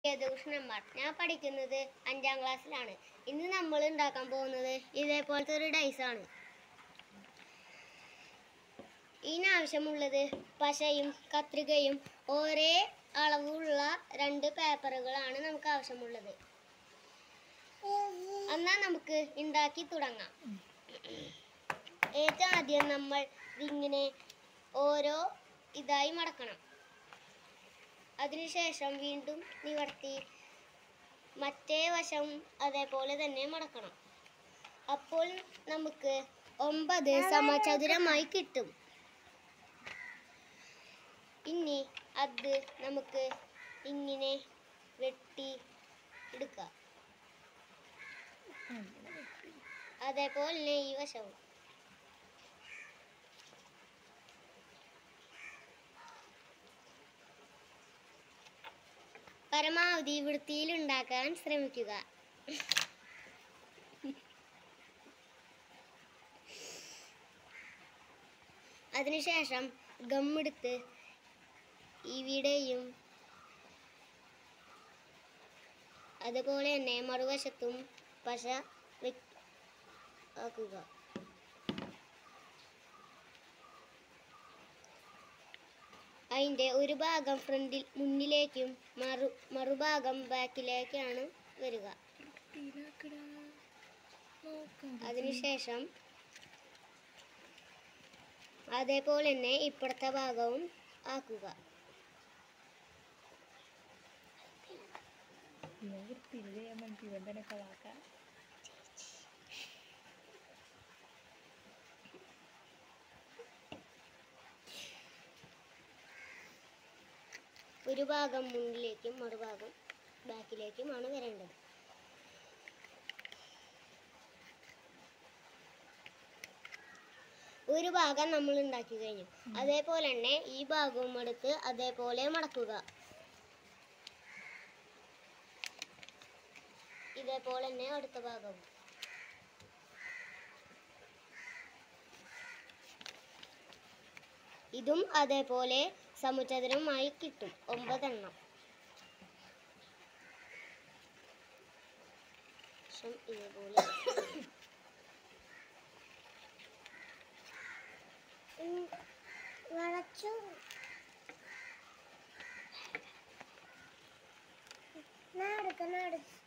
യദുകൃഷ്ണന്മാർ ഞാൻ പഠിക്കുന്നത് അഞ്ചാം ക്ലാസ്സിലാണ് ഇന്ന് നമ്മൾ ഉണ്ടാക്കാൻ പോകുന്നത് ഇതേപോലത്തെ ഒരു ഡൈസ് ആണ് ഇതിനാവശ്യമുള്ളത് പശയും കത്രികയും ഒരേ അളവുള്ള രണ്ട് പേപ്പറുകളാണ് നമുക്ക് ആവശ്യമുള്ളത് എന്നാ നമുക്ക് ഉണ്ടാക്കി തുടങ്ങാം ഏറ്റവും ആദ്യം നമ്മൾ ഇതിങ്ങനെ ഓരോ ഇതായി മടക്കണം അതിനുശേഷം വീണ്ടും നിവർത്തി മറ്റേ വശം അതേപോലെ തന്നെ മടക്കണം അപ്പോൾ നമുക്ക് ഒമ്പത് സമചതുരമായി കിട്ടും ഇനി അത് നമുക്ക് ഇങ്ങനെ വെട്ടി എടുക്കാം അതേപോലെ തന്നെ ഈ വശവും പരമാവധി വൃത്തിയിൽ ഉണ്ടാക്കാൻ ശ്രമിക്കുക അതിനുശേഷം ഗമ്മെടുത്ത് ഇവിടെയും അതുപോലെ തന്നെ മറുവശത്തും പശ വെക്ക് ആക്കുക അതിൻ്റെ ഒരു ഭാഗം ഫ്രണ്ടിൽ മുന്നിലേക്കും മറു മറുഭാഗം ബാക്കിലേക്കാണ് വരിക അതിനുശേഷം അതേപോലെ തന്നെ ഇപ്പുറത്തെ ഭാഗവും ആക്കുക ഒരു ഭാഗം മുന്നിലേക്കും മറുഭാഗം ബാക്കിലേക്കുമാണ് വരേണ്ടത് ഒരു ഭാഗം നമ്മൾ ഉണ്ടാക്കി കഴിഞ്ഞു അതേപോലെ തന്നെ ഈ ഭാഗവും എടുത്ത് അതേപോലെ മടക്കുക ഇതേപോലെ തന്നെ അടുത്ത ഭാഗവും ഇതും അതേപോലെ സമുചതുരമായി കിട്ടും ഒമ്പതെണ്ണം ശേഷം ഇതേപോലെ വളച്ചു നാടുക്ക നാടുക്ക